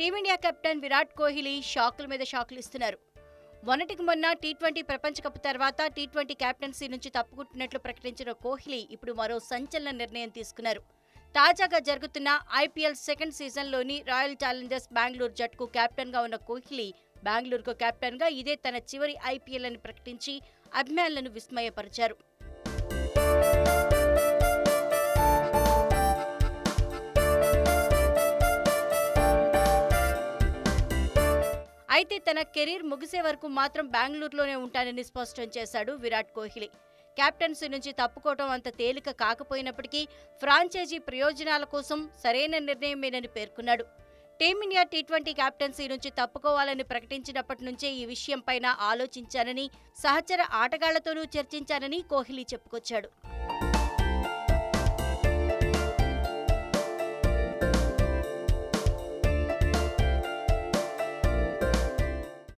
team India captain Virat Kohli షాకుల మీద షాకులు ఇస్తున్నారు మొన్నటికి మొన్న టీ ట్వంటీ ప్రపంచ కప్ తర్వాత టీ ట్వంటీ కెప్టెన్సీ నుంచి తప్పుకుంటున్నట్లు ప్రకటించిన కోహ్లీ ఇప్పుడు మరో సంచలన నిర్ణయం తీసుకున్నారు తాజాగా జరుగుతున్న ఐపీఎల్ సెకండ్ సీజన్లోని రాయల్ ఛాలెంజర్స్ బెంగళూరు జట్టుకు కెప్టెన్గా ఉన్న కోహ్లీ బెంగళూరుకు కెప్టెన్గా ఇదే తన చివరి ఐపీఎల్ అని ప్రకటించి అభిమానులను విస్మయపరిచారు అయితే తన కెరీర్ ముగిసే వరకు మాత్రం బెంగళూరులోనే ఉంటానని స్పష్టం చేశాడు విరాట్ కోహ్లీ కెప్టెన్సీ నుంచి తప్పుకోవడం అంత తేలిక కాకపోయినప్పటికీ ఫ్రాంచైజీ ప్రయోజనాల కోసం సరైన నిర్ణయమేనని పేర్కొన్నాడు టీమిండియా టీ ట్వంటీ కెప్టెన్సీ నుంచి తప్పుకోవాలని ప్రకటించినప్పటి నుంచే ఈ విషయంపైన ఆలోచించానని సహచర ఆటగాళ్లతోనూ చర్చించానని కోహ్లీ చెప్పుకొచ్చాడు